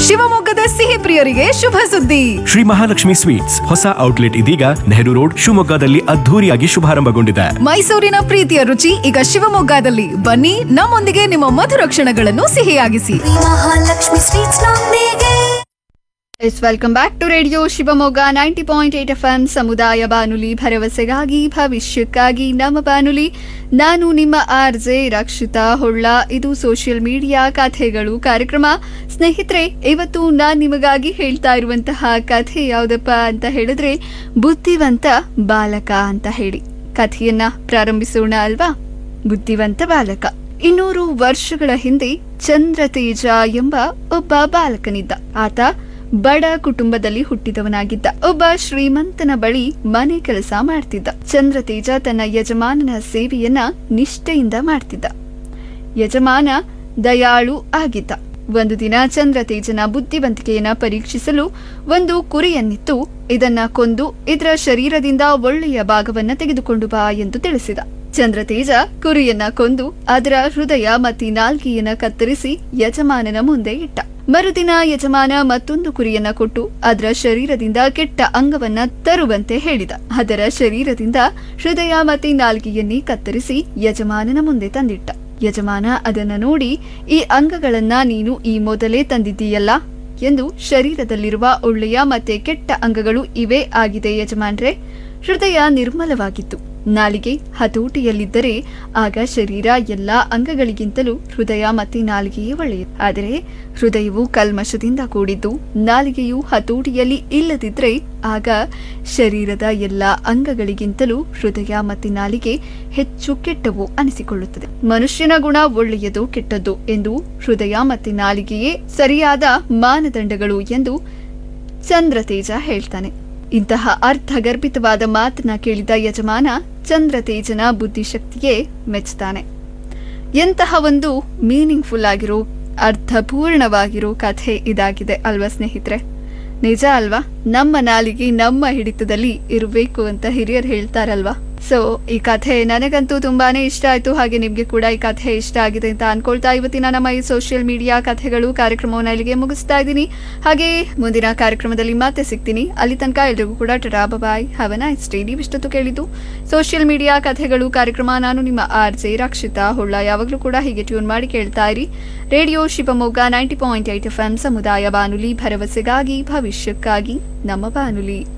ಶಿವಮೊಗ್ಗದ ಸಿಹಿ ಪ್ರಿಯರಿಗೆ ಶುಭ ಸುದ್ದಿ ಶ್ರೀ ಮಹಾಲಕ್ಷ್ಮಿ ಸ್ವೀಟ್ಸ್ ಹೊಸ ಔಟ್ಲೆಟ್ ಇದೀಗ ನೆಹರು ರೋಡ್ ಶಿವಮೊಗ್ಗದಲ್ಲಿ ಅದ್ಧೂರಿಯಾಗಿ ಶುಭಾರಂಭಗೊಂಡಿದೆ ಮೈಸೂರಿನ ಪ್ರೀತಿಯ ರುಚಿ ಈಗ ಶಿವಮೊಗ್ಗದಲ್ಲಿ ಬನ್ನಿ ನಮ್ಮೊಂದಿಗೆ ನಿಮ್ಮ ಮಧುರ ಕ್ಷಣಗಳನ್ನು ಸಿಹಿಯಾಗಿಸಿ ಮಹಾಲಕ್ಷ್ಮಿ ಸ್ವೀಟ್ಸ್ ನೊಂದಿಗೆ yes welcome back to radio Shivamogga ninety point eight F M ಸಮುದಾಯ ಬಾನುಲಿ ಭರವಸೆಗಾಗಿ ಭವಿಷ್ಯಕ್ಕಾಗಿ ನಮ್ಮ ಬಾನುಲಿ ನಾನು ನಿಮ್ಮ ಆರ್ ಜೆ ರಕ್ಷಿತಾ ಹೊಳ್ಳ ಇದು ಸೋಷಿಯಲ್ ಮೀಡಿಯಾ ಕಥೆಗಳು ಕಾರ್ಯಕ್ರಮ ಸ್ನೇಹಿತರೆ ಇವತ್ತು ನಾನು ನಿಮಗಾಗಿ ಹೇಳ್ತಾ ಇರುವಂತಹ ಕಥೆ ಯಾವುದಪ್ಪ ಅಂತ ಹೇಳಿದ್ರೆ ಬುದ್ಧಿವಂತ ಬಾಲಕ ಅಂತ ಹೇಳಿ ಕಥೆಯನ್ನ ಪ್ರಾರಂಭಿಸೋಣ ಅಲ್ವಾ ಬುದ್ಧಿವಂತ ಬಾಲಕ ಇನ್ನೂರು ವರ್ಷಗಳ ಹಿಂದೆ ಚಂದ್ರತೇಜ ಎಂಬ ಒಬ್ಬ ಬಾಲಕನಿದ್ದ ಆತ ಬಡ ಕುಟುಂಬದಲ್ಲಿ ಹುಟ್ಟಿದವನಾಗಿದ್ದ ಒಬ್ಬ ಶ್ರೀಮಂತನ ಬಳಿ ಮನೆ ಕೆಲಸ ಮಾಡ್ತಿದ್ದ ಚಂದ್ರತೇಜ ತನ್ನ ಯಜಮಾನನ ಸೇವೆಯನ್ನ ನಿಷ್ಠೆಯಿಂದ ಮಾಡ್ತಿದ್ದ ಯಜಮಾನ ದಯಾಳು ಆಗಿದ್ದ ಒಂದು ದಿನ ಚಂದ್ರತೇಜನ ಬುದ್ಧಿವಂತಿಕೆಯನ್ನ ಪರೀಕ್ಷಿಸಲು ಒಂದು ಕುರಿಯನ್ನಿತ್ತು ಇದನ್ನ ಕೊಂದು ಇದರ ಶರೀರದಿಂದ ಒಳ್ಳೆಯ ಭಾಗವನ್ನ ತೆಗೆದುಕೊಂಡು ಬಾ ಎಂದು ತಿಳಿಸಿದ ಚಂದ್ರತೇಜ ಕುರಿಯನ್ನ ಕೊಂದು ಅದರ ಹೃದಯ ಮತ್ತು ನಾಲ್ಗೆಯನ್ನ ಕತ್ತರಿಸಿ ಯಜಮಾನನ ಮುಂದೆ ಇಟ್ಟ ಮರುದಿನ ಯಜಮಾನ ಮತ್ತೊಂದು ಕುರಿಯನ್ನ ಕೊಟ್ಟು ಅದರ ಶರೀರದಿಂದ ಕೆಟ್ಟ ಅಂಗವನ್ನ ತರುವಂತೆ ಹೇಳಿದ ಅದರ ಶರೀರದಿಂದ ಹೃದಯ ಮತ್ತು ನಾಲ್ಗೆಯನ್ನೇ ಕತ್ತರಿಸಿ ಯಜಮಾನನ ಮುಂದೆ ತಂದಿಟ್ಟ ಯಜಮಾನ ಅದನ್ನ ನೋಡಿ ಈ ಅಂಗಗಳನ್ನ ನೀನು ಈ ಮೊದಲೇ ತಂದಿದ್ದೀಯಲ್ಲ ಎಂದು ಶರೀರದಲ್ಲಿರುವ ಒಳ್ಳೆಯ ಮತ್ತೆ ಕೆಟ್ಟ ಅಂಗಗಳು ಇವೇ ಆಗಿದೆ ಯಜಮಾನ್ರೆ ಹೃದಯ ನಿರ್ಮಲವಾಗಿತ್ತು ನಾಲಿಗೆ ಹತೋಟಿಯಲ್ಲಿದ್ದರೆ ಆಗ ಶರೀರ ಎಲ್ಲಾ ಅಂಗಗಳಿಗಿಂತಲೂ ಹೃದಯ ಮತ್ತೆ ನಾಲಿಗೆಯೇ ಒಳ್ಳೆಯದು ಆದರೆ ಹೃದಯವು ಕಲ್ಮಶದಿಂದ ಕೂಡಿದ್ದು ನಾಲಿಗೆಯು ಹತೋಟಿಯಲ್ಲಿ ಇಲ್ಲದಿದ್ರೆ ಆಗ ಶರೀರದ ಎಲ್ಲಾ ಅಂಗಗಳಿಗಿಂತಲೂ ಹೃದಯ ಮತ್ತು ನಾಲಿಗೆ ಹೆಚ್ಚು ಕೆಟ್ಟವು ಅನಿಸಿಕೊಳ್ಳುತ್ತದೆ ಮನುಷ್ಯನ ಗುಣ ಒಳ್ಳೆಯದು ಕೆಟ್ಟದ್ದು ಎಂದು ಹೃದಯ ಮತ್ತು ನಾಲಿಗೆಯೇ ಸರಿಯಾದ ಮಾನದಂಡಗಳು ಎಂದು ಚಂದ್ರತೇಜ ಹೇಳ್ತಾನೆ ಇಂತಹ ಅರ್ಥಗರ್ಭಿತವಾದ ಮಾತನ್ನ ಕೇಳಿದ ಯಜಮಾನ ಚಂದ್ರತೇಜನ ಬುದ್ಧಿಶಕ್ತಿಯೇ ಮೆಚ್ಚುತ್ತಾನೆ ಎಂತಹ ಒಂದು ಮೀನಿಂಗ್ಫುಲ್ ಆಗಿರೋ ಅರ್ಥಪೂರ್ಣವಾಗಿರೋ ಕಥೆ ಇದಾಗಿದೆ ಅಲ್ವಾ ಸ್ನೇಹಿತರೆ ನಿಜ ಅಲ್ವಾ ನಮ್ಮ ನಾಲಿಗೆ ನಮ್ಮ ಹಿಡಿತದಲ್ಲಿ ಇರಬೇಕು ಅಂತ ಹಿರಿಯರು ಹೇಳ್ತಾರಲ್ವಾ ಸೊ ಈ ಕಥೆ ನನಗಂತೂ ತುಂಬಾನೇ ಇಷ್ಟ ಆಯ್ತು ಹಾಗೆ ನಿಮ್ಗೆ ಕೂಡ ಈ ಕಥೆ ಇಷ್ಟ ಆಗಿದೆ ಅಂತ ಅನ್ಕೊಳ್ತಾ ಇವತ್ತಿನ ನಮ್ಮ ಈ ಸೋಷಿಯಲ್ ಮೀಡಿಯಾ ಕಥೆಗಳು ಕಾರ್ಯಕ್ರಮವನ್ನು ಇಲ್ಲಿಗೆ ಮುಗಿಸ್ತಾ ಇದ್ದೀನಿ ಹಾಗೆ ಮುಂದಿನ ಕಾರ್ಯಕ್ರಮದಲ್ಲಿ ಮತ್ತೆ ಸಿಗ್ತೀನಿ ಅಲ್ಲಿ ತನಕ ಎಲ್ರಿಗೂ ಕೂಡ ಟರಾ bye have a nice day ನೀವು ಇಷ್ಟೊತ್ತು ಕೇಳಿದ್ದು ಸೋಷಿಯಲ್ ಮೀಡಿಯಾ ಕಥೆಗಳು ಕಾರ್ಯಕ್ರಮ ನಾನು ನಿಮ್ಮ ಆರ್ ಜೆ ರಕ್ಷಿತಾ ಹೊಳ್ಳ ಯಾವಾಗಲೂ ಕೂಡ ಹೀಗೆ ಟ್ಯೂನ್ ಮಾಡಿ ಕೇಳ್ತಾ ಇರಿ radio Shivamogga ninety point eight F M ಸಮುದಾಯ ಬಾನುಲಿ ಭರವಸೆಗಾಗಿ ಭವಿಷ್ಯಕ್ಕಾಗಿ ನಮ್ಮ ಬಾನುಲಿ